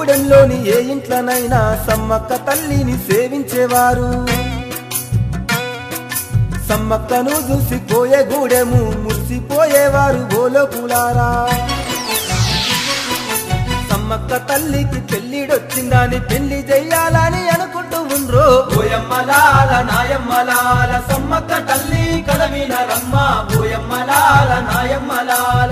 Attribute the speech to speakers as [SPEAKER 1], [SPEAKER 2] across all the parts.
[SPEAKER 1] గూడెంలోని ఏ ఇంట్లోనైనా సమ్మక్క తల్లిని సేవించేవారు సమ్మక్కను చూసి పోయే గూడెము మురిసిపోయేవారు గోలోకులారా సమ్మక్క తల్లికి పెళ్ళిడొచ్చిందని పెళ్లి చెయ్యాలని అనుకుంటూ ఉండ్రో ఓయమ్మలాల నాయమ్మలాల సమ్మక్క తల్లి కదవిన రమ్మ ఓయమ్మలాల నాయమ్మలాల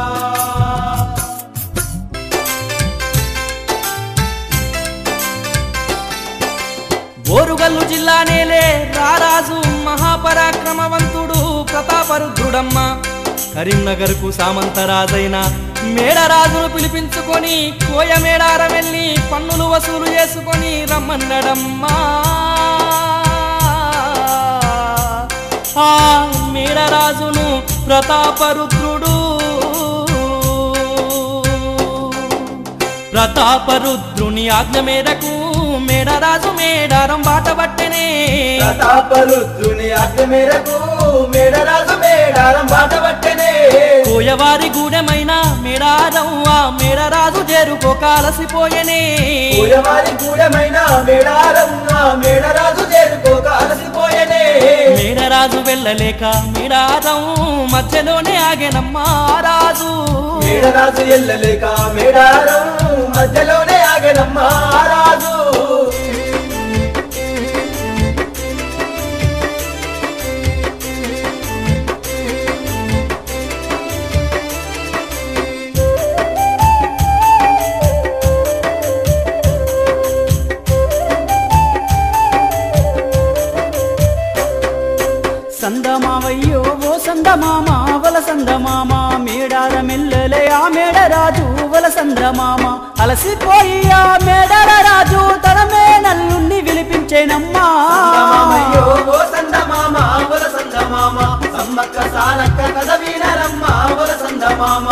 [SPEAKER 2] ఓరుగల్లు జిల్లానేలే రారాజు మహాపరాక్రమవంతుడు ప్రతాపరుద్రుడమ్మ కరీంనగర్కు సామంతరాజైన మేడరాజును పిలిపించుకొని కోయ మేడారం వెళ్ళి పన్నులు వసూలు చేసుకొని రమ్మన్నడమ్మా ఆ మేడరాజును ప్రతాపరుద్రుడు ప్రతాపరుద్రుని ఆజ్ఞ మేరకు మేడరాజు మేడారం బాట పట్టెనే
[SPEAKER 1] ప్రతాపరుద్రుని ఆజ్ఞ మేరకు మేడరాజు మేడారం బాట పట్టెనే
[SPEAKER 2] కోయవారి గూడెమైన మేడారం ఆ మేడరాజు చేరుకోక అలసిపోయెనే
[SPEAKER 1] పూయవారి గూడెమైన మేడారం ఆ మేడరాజు చేరుకోక అలసిపోయేనే
[SPEAKER 2] మేడరాజు వెళ్ళలేక మేడారం మధ్యలోనే ఆగెనమ్మా రాజు
[SPEAKER 1] మేడరాజు ఎల్లలేక మేడారం మధ్యలోనే ఆగనమ్మా రాజు
[SPEAKER 3] సందమావయ్యో ఓ సందమామ వల సందమామ మేడార మెల్లలే ఆ మేడరాజు వల సందమామ అలసిపోయి ఆ మేడర రాజు తన మేనల్లుణ్ణి విలిపించేనమ్మా
[SPEAKER 1] సందమామయ్యో ఓ సందమామ వల సందమామ సమ్మక్క సారక్క కథ వినరమ్మ వల సందమామ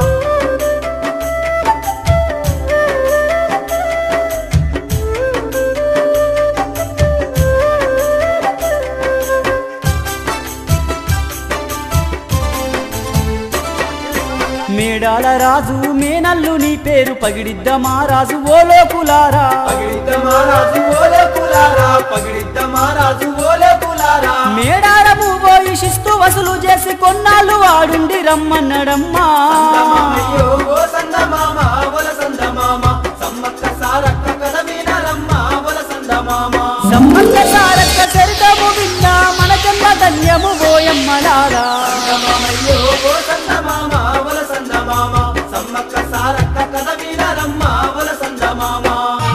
[SPEAKER 3] మేడాల రాజు మేనల్లు నీ పేరు పగిడిద్దమా రాజు ఓ లోకులారా
[SPEAKER 1] పగిడిద్ద మహారాజు ఓలే కులారా పగిడిద్ద మహారాజు ఓలే కులారా
[SPEAKER 3] మేడారము పోయి శిస్తు వసూలు చేసి కొన్నాళ్ళు వాడుండి రమ్మన్నడమ్మా
[SPEAKER 1] సందమామయ్యో ఓ సందమామ వల సందమామ సమ్మక్క సారక్క కథ వినరమ్మ వల సందమామ
[SPEAKER 3] సమ్మక్క సారక్క చరితము విన్నా మన జన్మ ధన్యము ఓయమ్మలారా
[SPEAKER 1] సందమామయ్యో ఓ సందమామ వల సందమామ సమ్మక్క సారక్క కథ వినరమ్మ వల సందమామ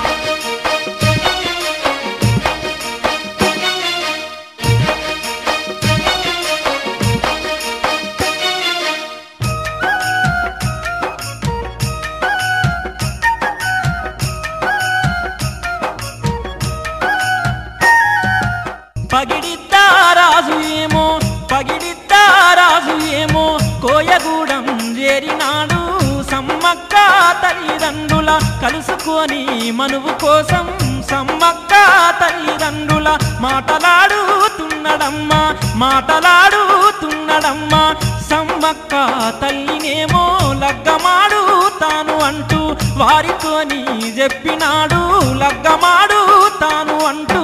[SPEAKER 2] పగిడిద్దా రాజు ఏమో పగిడిద్దా రాజు ఏమో కోయగూడెం చేరినాడు సమ్మక్క తల్లిదండ్రుల కలుసుకొని మనువు కోసం సమ్మక్క తల్లిదండ్రుల మాటలాడుతున్నడమ్మా మాటలాడుతున్నడమ్మా సమ్మక్క తల్లినేమో లగ్గమాడు తాను అంటూ వారితోని చెప్పినాడు లగ్గమాడు తాను అంటూ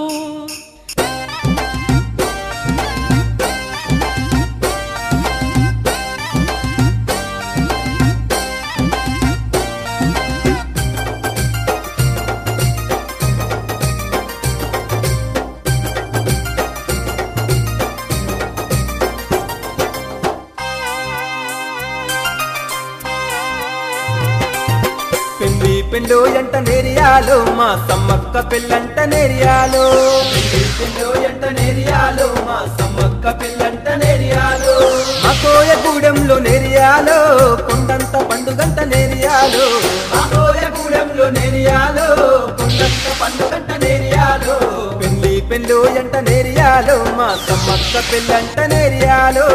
[SPEAKER 1] పెళ్లి పెళ్ళో ఎంట నేరియాలో మా సమ్మక్క పెళ్ళంట నేరియాలో పెళ్లి పెళ్ళో ఎంట నేరియాలో మా సమ్మక్క పెళ్ళంట నేరియాలో మా కోయగూడెంలో నేరియాలో కొండంత పండుగంట నేరియాలో మా కోయగూడెంలో నేరియాలో కొండంత పండుగంట నేరియాలో పెళ్లి పెళ్ళో ఎంట నేరియాలో మా సమ్మక్క పెళ్ళంట నేరియాలో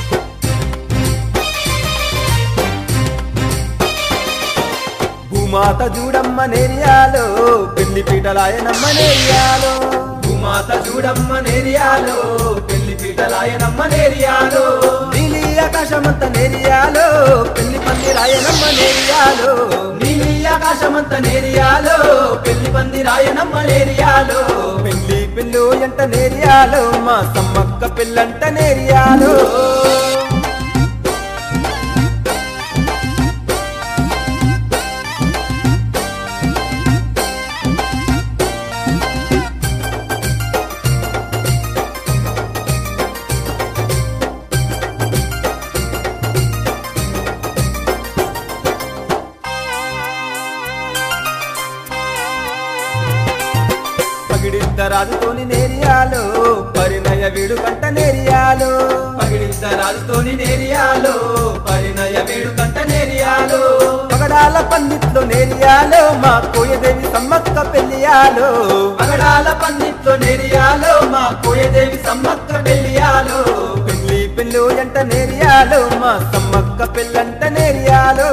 [SPEAKER 1] భూమాత భూమాత చూడమ్మ నేరియాలో పెళ్లి పీటలాయనమ్మ నేరియాలో భూమాత చూడమ్మ నేరియాలో పెళ్లి పీటలాయనమ్మ నేరియాలో నీలి ఆకాశమంత నేరియాలో పెళ్లి పంది రాయనమ్మ నేరియాలో నీలి ఆకాశమంత నేరియాలో పెళ్లి పంది రాయనమ్మ నేరియాలో పెళ్లి పిల్లు ఎంట నేరియాలో మా సమ్మక్క పిల్లంట నేరియాలో పగిడిద్ద రాజుతోని నేరియాలో పరిణయ వీడు కంట నేరియాలో పగిడిద్ద రాజుతోని నేరియాలో పరిణయ వీడు కంట నేరియాలో పగడాల పండిట్లో నేరియాలో మా కోయదేవి సమ్మక్క పెళ్లియాలో పగడాల పండిట్లో నేరియాలో మా కోయదేవి సమ్మక్క పెళ్లియాలో పెళ్లి పెళ్ళు ఎంట నేరియాలో మా సమ్మక్క పెళ్ళంట నేరియాలో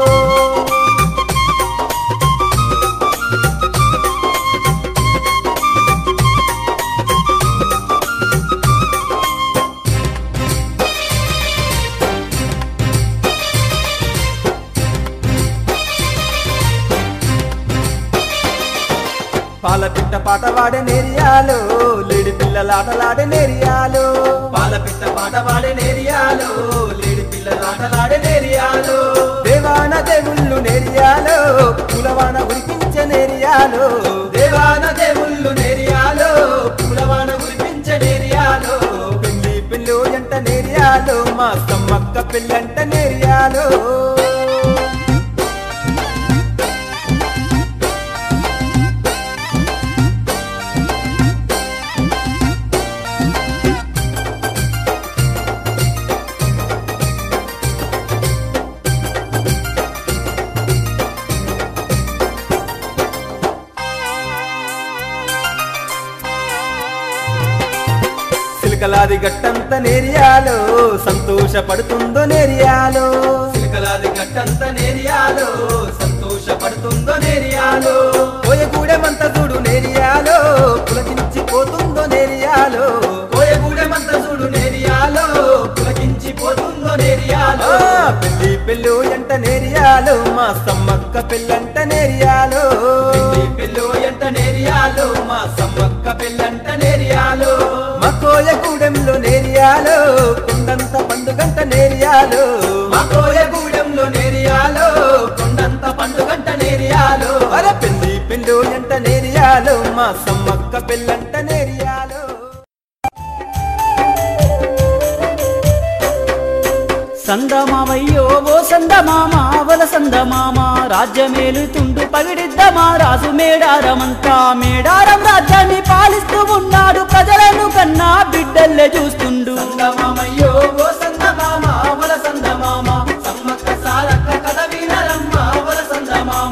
[SPEAKER 1] పాల పిట్ట పాట వాడే నేరియాలో లేడి పిల్లలాటలాడే నేరియాలో పాల పిట్ట పాట వాడే నేరియాలో లేడి పిల్లలాటలాడే నేరియాలో దేవాన దేవుళ్ళు నేరియాలో పులవాన ఉరిపించే నేరియాలో దేవాన దేవుళ్ళు నేరియాలో పులవాన ఉరిపించే నేరియాలో పెళ్లి పిల్లు ఎంట నేరియాలో మా సమ్మక్క పిల్లంట నేరియాలో సిలకలాది గట్టంత నేరియాలో సంతోషపడుతుందో నేరియాలో సిలకలాది గట్టంత నేరియాలో సంతోషపడుతుందో నేరియాలో కోయగూడెమంత చూడు నేరియాలో పులకించిపోతుందో నేరియాలో కోయగూడెమంత చూడు నేరియాలో పులకించిపోతుందో నేరియాలో పెళ్లి పెళ్ళు ఎంట నేరియాలో మా సమ్మక్క పెళ్ళంట నేరియాలో పెళ్లి పెళ్ళు ఎంట నేరియాలో మా సమ్మక్క పెళ్ళంట నేరియాలో మకోయగూడెంలో నేరియాలో కొండంత పండుగంట నేరియాలో మకోయగూడెంలో నేరియాలో కొండంత పండుగంట నేరియాలో అరే పెళ్లి పెళ్ళు ఎంట నేరియాలో మా సమ్మక్క పెళ్ళంట నేరియాలో
[SPEAKER 3] సందమావయ్యో ఓ సందమామ అవల సందమామ రాజ్యమేలుతుండు పగిడిద్దమా రాజు మేడారమంతా మేడారం రాజ్యాన్ని పాలిస్తూ ఉన్నాడు ప్రజలను కన్నా బిడ్డల్లే చూస్తుండు
[SPEAKER 1] సందమామయ్యో ఓ సందమామ అవల సందమామ సమ్మక్క సారక్క కథ వినరమ్మ అవల సందమామ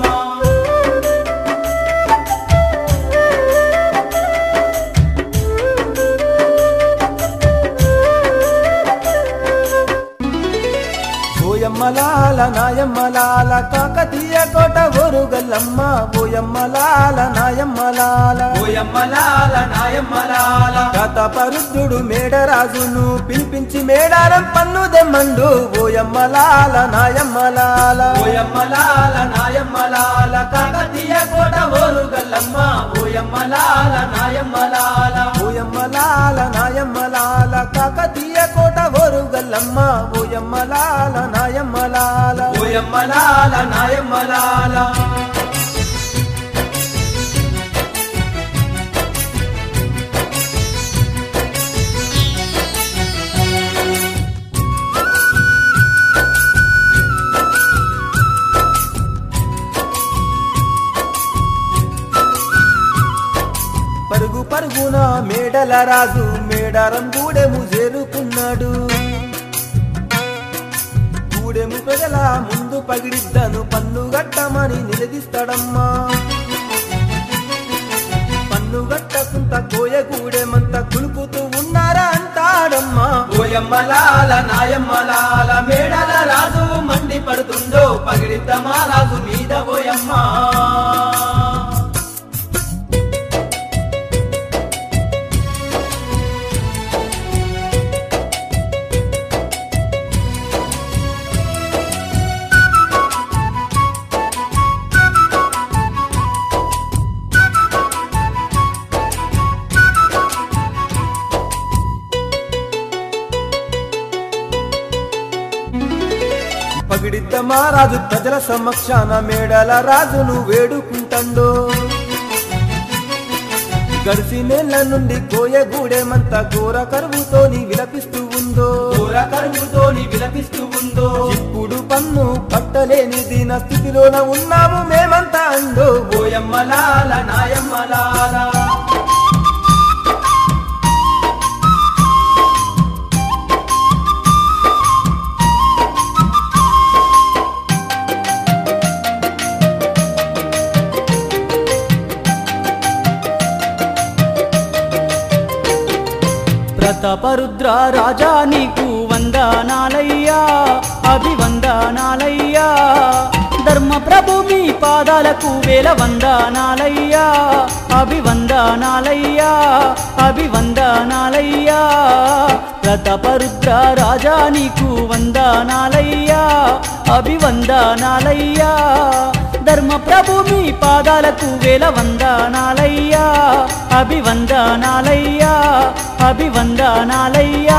[SPEAKER 1] ఓయమ్మలాల నాయమ్మలాల కాకతీయ కోట ఒరుగల్లమ్మ ఓయమ్మలాల నాయమ్మలాల ఓయమ్మలాల నాయమ్మలాల కథ పరుద్రుడు మేడరాజును పిలిపించి మేడారం పన్ను దెమ్మండు ఓయమ్మలాల నాయమ్మలాల ఓయమ్మలాల నాయమ్మలాల కాకతీయ కోట ఓరుగల్లమ్మ ఓయమ్మలాల నాయమ్మలాల ఓయమ్మలాల నాయమ్మలాల కాకతీయ కోట ఓరుగల్లమ్మ ఓయమ్మలాల నాయమ్మలాల ఓయమ్మలాల నాయమ్మలాల పరుగు పరుగున మేడల రాజు మేడారం గూడెము చేరుకున్నాడు గూడెము ప్రజల ముందు పగిడిద్దను పన్ను గట్టమని నిలదీస్తాడమ్మా పన్ను గట్టకుంత కోయ గూడెమంత కులుకుతూ ఉన్నారా అంటాడమ్మా ఓయమ్మలాల నాయమ్మలాల మేడల రాజు మండి మండి పడుతుండో పగిడిద్ద మహారాజు మీద పోయమ్మా పగిడిద్ద మహారాజు ప్రజల సమక్షాన మేడల రాజును వేడుకుంటండో గడిసి నెల నుండి కోయగూడెమంతా ఘోర కరువుతోని విలపిస్తూ ఉందో ఘోర కరువుతోని విలపిస్తూ ఉందో ఇప్పుడు పన్ను పట్టలేని దీన స్థితిలోన ఉన్నాము మేమంతా అందో ఓయమ్మలాల నాయమ్మలాల
[SPEAKER 3] ప్రతాపరుద్ర రాజా నీకు వందనాలయ్యా అభివందనాలయ్యా ధర్మ ప్రభు మీ పాదాలకు వేల వందనాలయ్యా అభివందనాలయ్యా అభివందనాలయ్యా ప్రతాపరుద్ర రాజా నీకు వందనాలయ్యా అభివందనాలయ్యా ధర్మ ప్రభు మీ పాదాలకు వేల వందనాలయ్యా అభివందనాలయ్యా అభివందనాలయ్యా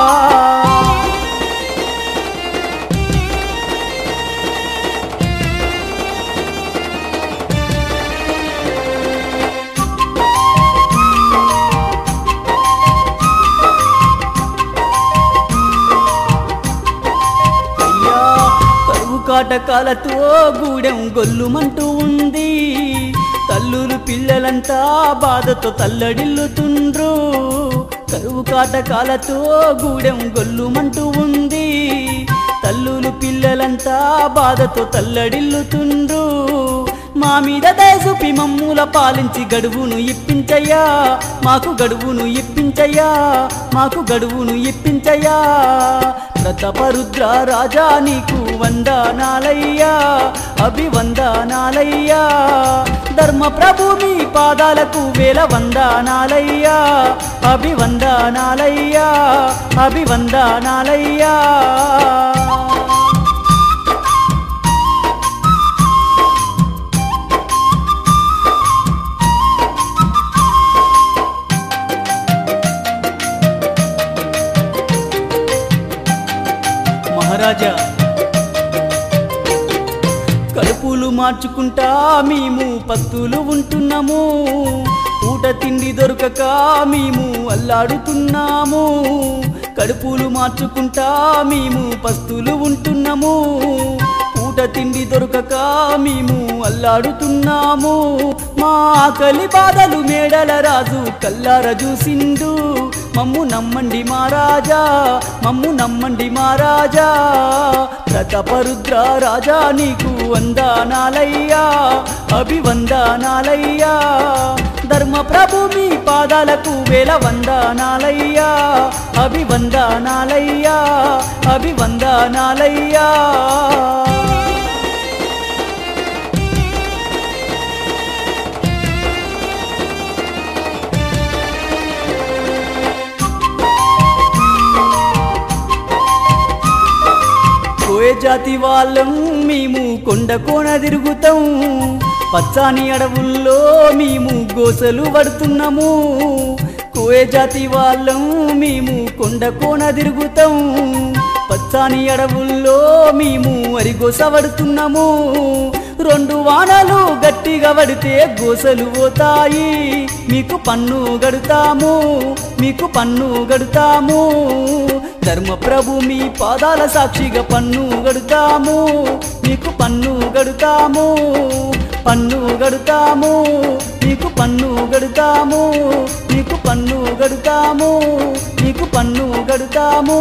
[SPEAKER 3] అయ్యా కరువు కాటకాలతో గూడెం గొల్లుమంటూ ఉంది తల్లులు పిల్లలంతా బాధతో తల్లడిల్లుతుండ్రు కరువు కాటకాలతో గూడెం గొల్లుమంటూ ఉంది తల్లులు పిల్లలంతా బాధతో తల్లడిల్లుతుండ్రు మా మీద దయచూపి మమ్ముల పాలించి గడువును ఇప్పించయ్యా మాకు గడువును ఇప్పించయ్యా మాకు గడువును ఇప్పించయ్యా ప్రతాపరుద్ర రాజా నీకు వందనాలయ్యా అభివందనాలయ్యా ధర్మ ప్రభు మీ పాదాలకు వేల వందనాలయ్యా అభివందనాలయ్యా అభివందనాలయ్యా మహారాజా కడుపులు మార్చుకుంటా మేము పత్తులు ఉంటున్నాము పూట తిండి దొరకక మేము అల్లాడుతున్నాము కడుపులు మార్చుకుంటా మేము పస్తులు ఉంటున్నాము పూట తిండి దొరకక మేము అల్లాడుతున్నాము మా ఆకలి బాధలు మేడల రాజు కల్లార చూసిండు మమ్ము నమ్మండి మహారాజా మమ్ము నమ్మండి మహారాజా ప్రతాపరుద్ర రాజా నీకు వందనాలయ్యా అభివందనాలయ్యా ధర్మ ప్రభు మీ పాదాలకు వేల వందనాలయ్యా అభివందనాలయ్యా అభివందనాలయ్యా కోయ జాతి వాళ్ళం మేము కొండ కోన తిరుగుతాం పచ్చాని అడవుల్లో మేము గోసలు పడుతున్నాము కోయ జాతి వాళ్ళం మేము కొండ కోన తిరుగుతాం పచ్చాని అడవుల్లో మేము అరిగోస పడుతున్నాము రెండు వానలు గట్టిగా పడితే గోసలు పోతాయి మీకు పన్ను గడుతాము మీకు పన్ను గడుతాము ధర్మ ప్రభు మీ పాదాల సాక్షిగా పన్ను గడుతాము మీకు పన్ను గడుతాము పన్ను గడుతాము మీకు పన్ను గడుతాము మీకు పన్ను గడుతాము మీకు పన్ను గడుతాము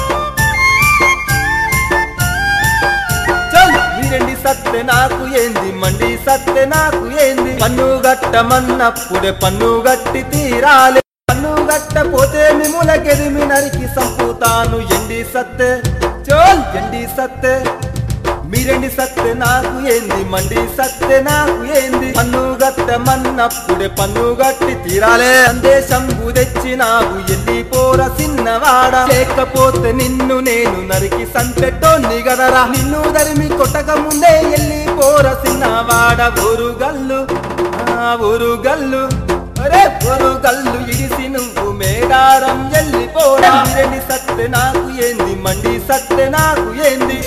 [SPEAKER 1] చల్ మీరెండి సత్తే నాకు ఏంది మండి సత్తె నాకు ఏంది పన్ను గట్టమన్నప్పుడే పన్ను గట్టి తీరాలి పన్ను గట్టపోతే మిముల గెదిమి నరికి సంపుతాను ఎండి సత్తె చోల్ ఎండి సత్తె మీరెండి సత్తె నాకు ఏంది మండి సత్తె నాకు ఏంది పన్ను గట్టమన్నప్పుడే పన్ను గట్టి తీరాలే సందేశం తెచ్చి నాకు ఎల్లి పోర సిన్నవాడ లేకపోతే నిన్ను నేను నరికి సంపెట్టోన్ని గదరా నిన్ను దరిమి కొట్టక ముందే ఎల్లి పోర సిన్నవాడ ఊరు గల్లు ఆ ఊరు గల్లు అరే ఊరు గల్లు ఇడిసి నువ్వు మేడారం ఎల్లి పోరా మీరెండి సత్తె నాకు ఏంది మండి సత్తె నాకు ఏంది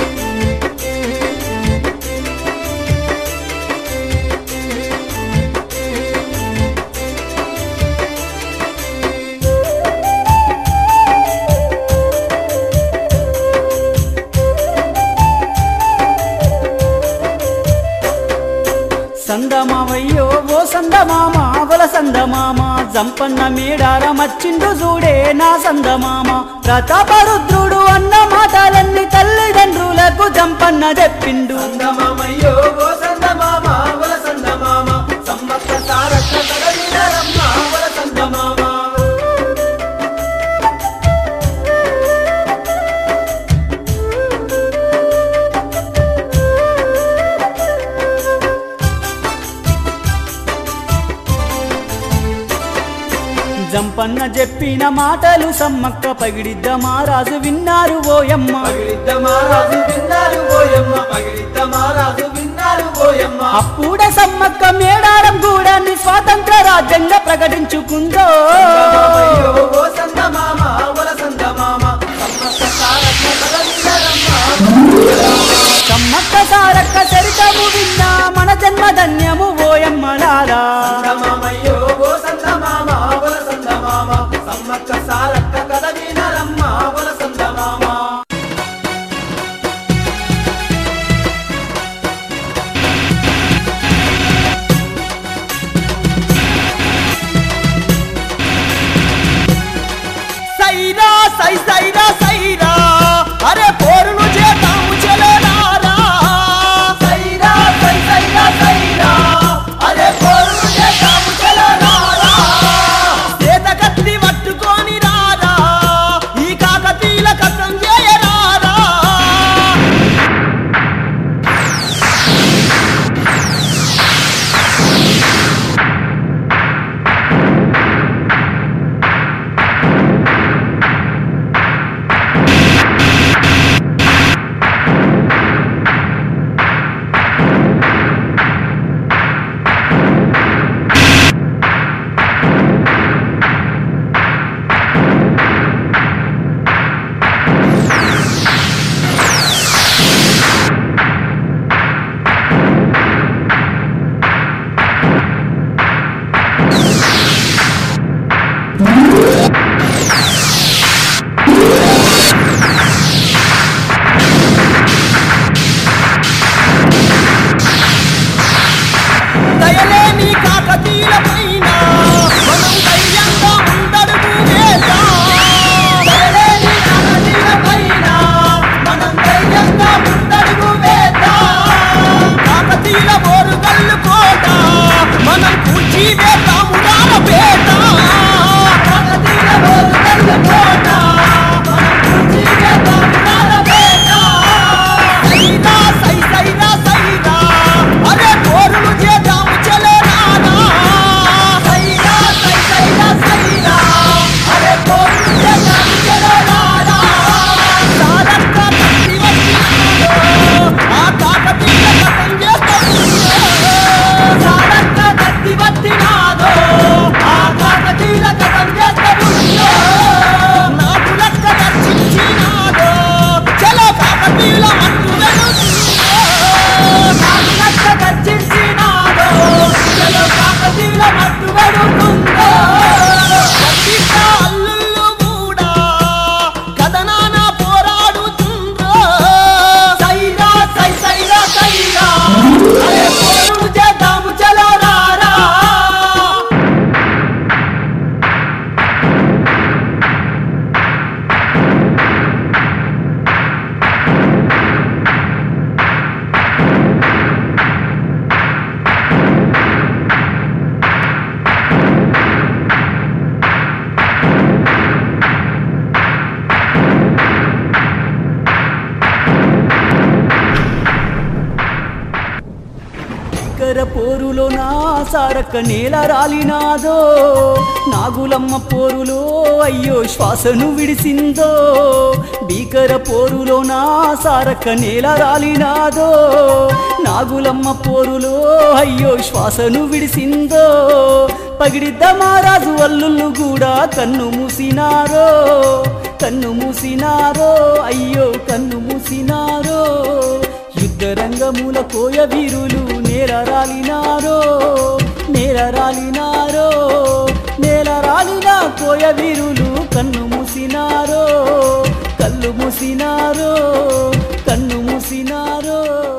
[SPEAKER 3] సందమావయ్యో ఓ సందమామ అవల సందమామ జంపన్న మేడారమచ్చిండు చూడే నా సందమామ ప్రతాపరుద్రుడు అన్న మాటలన్నీ తల్లిదండ్రులకు జంపన్న చెప్పిండు
[SPEAKER 1] సందమామయ్యో ఓ సందమామ వల సందమామ సమ్మక్క సారక్క కదలినరమ్మ వల సందమామ
[SPEAKER 3] జంపన్న చెప్పిన మాటలు సమ్మక్క పగిడిద్ద మారాజు విన్నారు ఓయమ్మ
[SPEAKER 1] పగిడిద్ద మారాజు విన్నారు ఓయమ్మ పగిడిద్ద మారాజు విన్నారు ఓయమ్మ
[SPEAKER 3] అప్పుడ సమ్మక్క మేడారం గూడాన్ని స్వాతంత్ర రాజ్యంగా ప్రకటించుకుందో
[SPEAKER 1] సందమామయ్యో ఓ సందమామ వల సందమామ సమ్మక్క సారక్క కదలినరమ్మ
[SPEAKER 3] సమ్మక్క సారక్క చరితము విన్నా మన జన్మ ధన్యము ఓయమ్మలారా
[SPEAKER 1] సందమామయ్యో ఓ సందమామ వల సందమామ సమ్మక్క సారక్క కదలినరమ్మ వల సందమామ
[SPEAKER 4] సైరా సై సైరా సైరా అరే పోరును చేద్దాము చెలరారా
[SPEAKER 1] సైరా సై సైరా సైరా
[SPEAKER 4] అరే పోరును చేద్దాము చెలరారా చేత కత్తి పట్టుకొని రారా
[SPEAKER 3] భీకర పోరులో నా సారక్క నేల రాలినాదో నాగులమ్మ పోరులో అయ్యో శ్వాసను విడిసిందో భీకర పోరులో నా సారక్క నేల రాలినాదో నాగులమ్మ పోరులో అయ్యో శ్వాసను విడిసిందో పగిడిద్ద మహారాజు అల్లుళ్ళు కూడా కన్ను మూసినారో కన్ను మూసినారో అయ్యో కన్ను మూసినారో యుద్ధ రంగముల కోయ వీరులు నేల రాలినారో నేల రాలినారో నేల రాలిన కోయ వీరులు కన్ను మూసినారో కళ్ళు మూసినారో కన్ను మూసినారో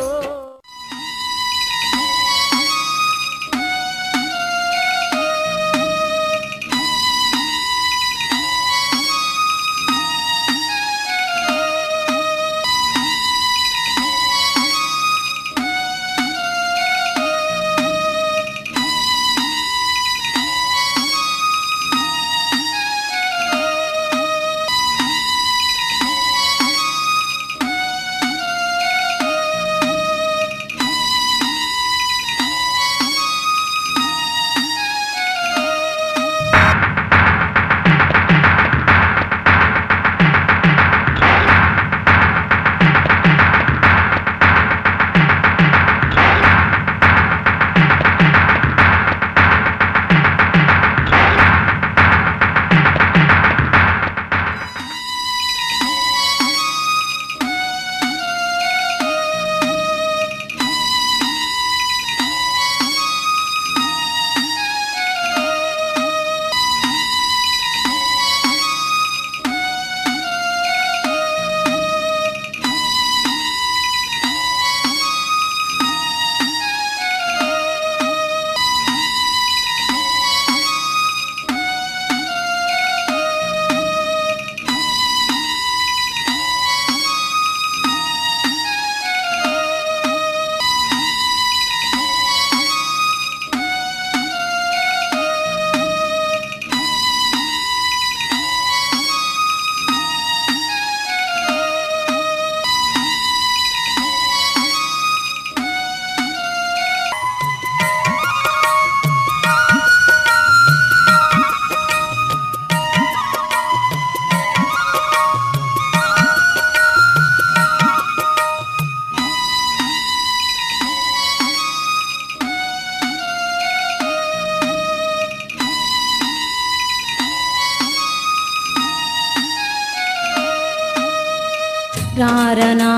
[SPEAKER 5] రారనా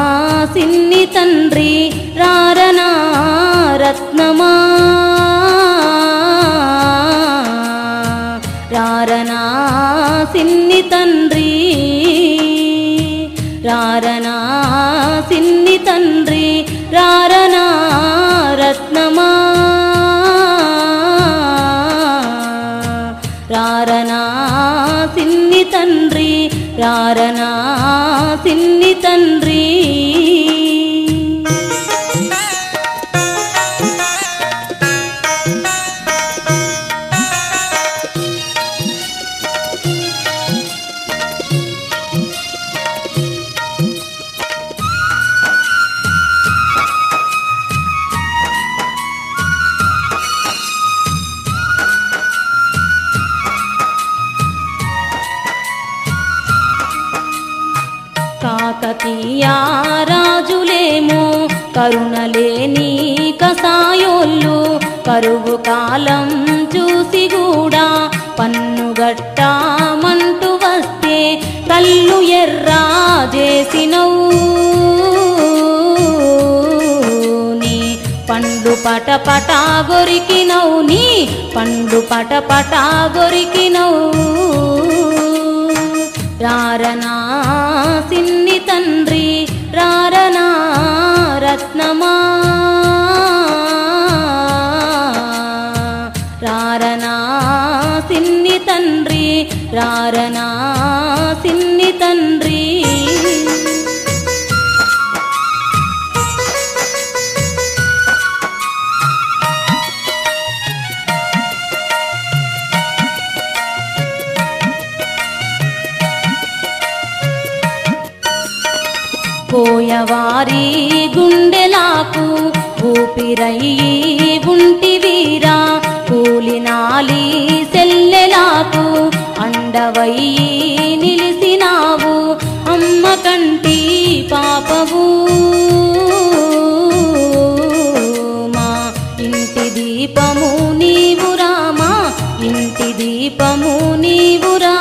[SPEAKER 5] సిన్ని తండ్రి రారనా రత్నమా రారనా సిన్ని తండ్రి రారనా సిన్ని తండ్రి రారనా రత్నమా రారనా సిన్ని తండ్రి రారనా సిన్ని తండ్రి కాకతీయ రాజులేమో కరుణలేని కసాయోళ్ళు కరువు కాలం చూసి కూడా పన్నుగట్టామంటూ వస్తే కళ్ళు ఎర్రా చేసినవు నీ పండు పట పట గొరికినవు నీ పండు పట పట గొరికినవు రారనా సిన్ని తండ్రి రారనా రత్నమా రారనా సిన్ని తండ్రి రారనా సిన్ని తండ్రి పోయవారి గుండెలాకు ఊపిరయ్యి ఉంటివీరా కూలినాలి సెల్లెలాకు అండవయ్యి నిలిసినావు అమ్మ కంటి పాపవు మా ఇంటి దీపము నీవు రామా ఇంటి దీపము నీవురా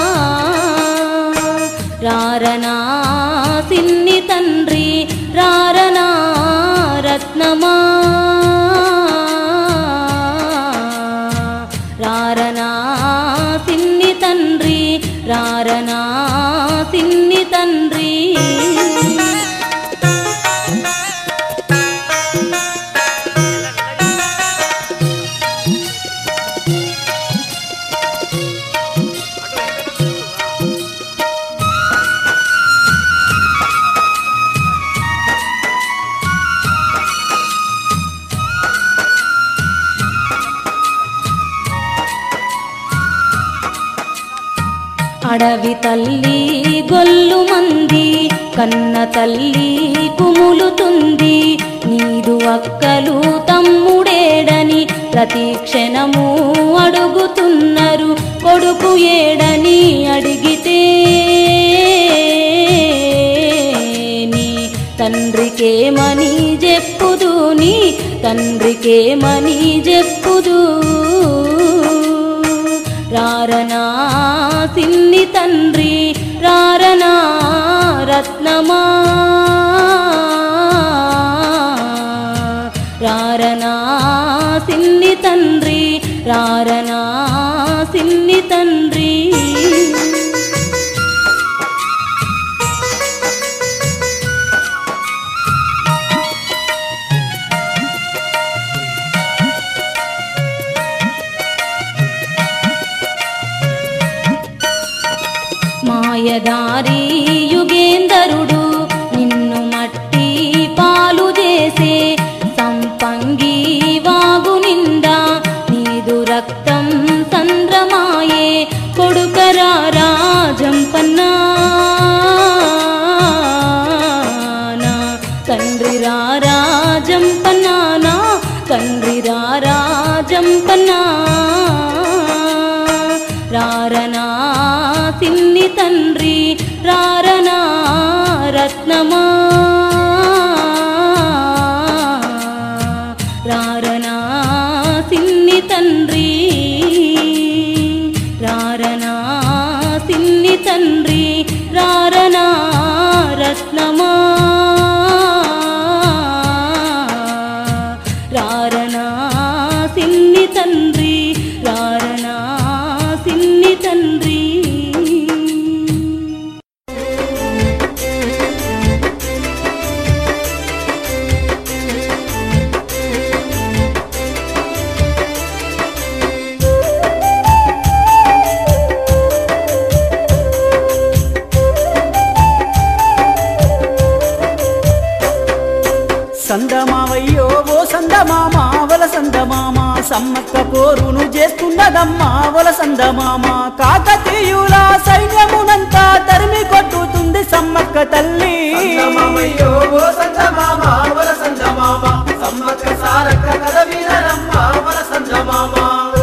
[SPEAKER 5] రారనా సిన్ని తండ్రి రారనా రత్నమా రారనా సిన్ని తండ్రి రారనా సిన్ని తండ్రి అడవి తల్లి గొల్లు మంది కన్న తల్లి కుములుతుంది నీదు అక్కలు తమ్ముడేడని ప్రతి క్షణము అడుగుతున్నారు కొడుకు ఏడని అడిగితే నీ తండ్రికేమని చెప్పుదు నీ తండ్రికేమని చెప్పుదు రారనా సిన్ని తండ్రి రారనా రత్నమా రారనా సిన్ని తండ్రి రారనా సిన్ని తండ్రి మాయదారి యుగేందరుడు నిన్ను మట్టి పాలు చేసే సంపంగి వాగు నిండా నీదు రక్తం సంద్రమాయే కొడుకరా రాజంపన్నా నా తండ్రి రాజంపన్నానా తండ్రి రాజంపన్నా రారనా సిన్ని తండ్రి రారనా రత్నమా రారనా సిన్ని తండ్రి రారనా సిన్ని తండ్రి రారనా రత్నమా రారనా సిన్ని తండ్రి రారనా సిన్ని తండ్రి
[SPEAKER 3] సందమావయ్యో ఓ సందమామ వల సందమామ సమ్మక్క పోరును చేస్తున్నదమ్మా వల సందమామ కాకతీయుల సైన్యమునంతా తరిమి కొట్టుతుంది సమ్మక్క తల్లి
[SPEAKER 1] సందమామయ్యో ఓ సందమామ వల సందమామ సమ్మక్క సారక్క కథ వినరమ్మ వల సందమామ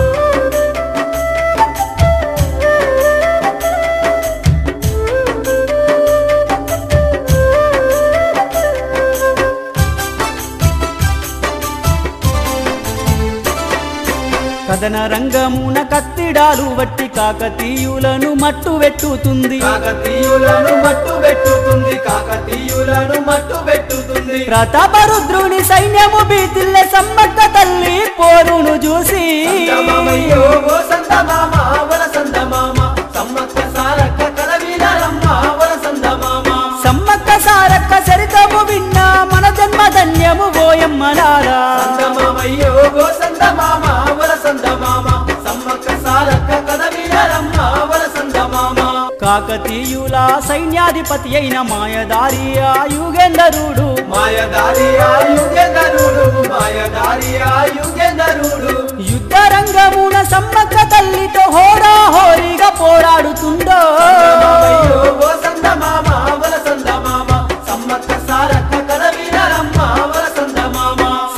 [SPEAKER 3] కథన రంగమున కత్తిడాలు వట్టి కాకతీయులను మట్టు వెట్టుతుంది
[SPEAKER 1] కాకతీయులను మట్టు పెట్టుతుంది కాకతీయులను మట్టు పెట్టుతుంది
[SPEAKER 3] ప్రతాపరుద్రుని సైన్యము బీతిల్లే సమ్మక్క తల్లి పోరును చూసి
[SPEAKER 1] సందమామయ్యో ఓ సందమామ వల సందమామ సమ్మక్క సారక్క కథ వినరమ్మ వల సందమామ
[SPEAKER 3] సమ్మక్క సారక్క చరితము విన్నా మన జన్మ ధన్యము ఓయమ్మలారా
[SPEAKER 1] సందమామయ్యో ఓ సందమామ వల సందమామ సమ్మక్క సారక్క కథ వినరమ్మ వల సందమామ
[SPEAKER 3] కాకతీయుల సైన్యాధిపతి అయిన మాయదారి ఆ యుగేందరుడు
[SPEAKER 1] మాయదారి ఆ యుగెందరుడు మాయదారి ఆ యుగెందరుడు
[SPEAKER 3] యుద్ధ రంగమున సమ్మక్క తల్లితో హోరా హోరీగా పోరాడుతుందో
[SPEAKER 1] సందమామయ్యో ఓ సందమామ వల సందమామ సమ్మక్క సారక్క కథ వినరమ్మ వల సందమామ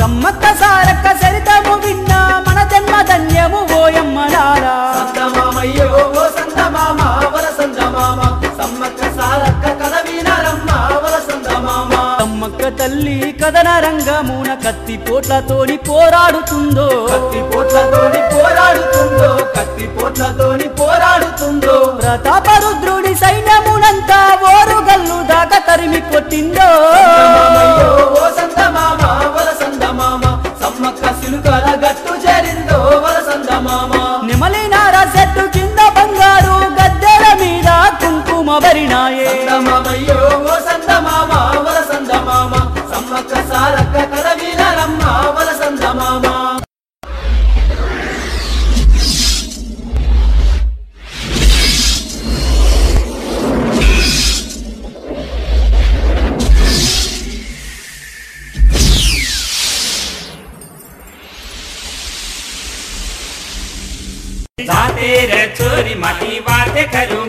[SPEAKER 3] తల్లి కథన రంగమున కత్తి పోట్లతోని పోరాడుతుందో
[SPEAKER 1] కత్తి పోట్లతోని పోరాడుతుందో కత్తి పోట్లతోని పోరాడుతుందో
[SPEAKER 3] ప్రతాపరుద్రుడి సైన్యమునంతా ఓరుగల్లు దాకా తరిమి కొట్టిందో
[SPEAKER 1] మామయ్యో ఓ సంద మామ వలసంద మామ సమ్మక్క సిలుకల గట్టు చేరిందో వలసంద మామ
[SPEAKER 3] నిమలినార చెట్టు కింద బంగారు గద్దెల మీద కుంకుమ భరినాయే
[SPEAKER 1] మామయ్యో ఓ సంద మామ వలసంద మామ సమ్మక్క సారక్క కరవీల రమ్మ వలసంద మామ
[SPEAKER 6] जाते रे चोरी माटी बाते करूं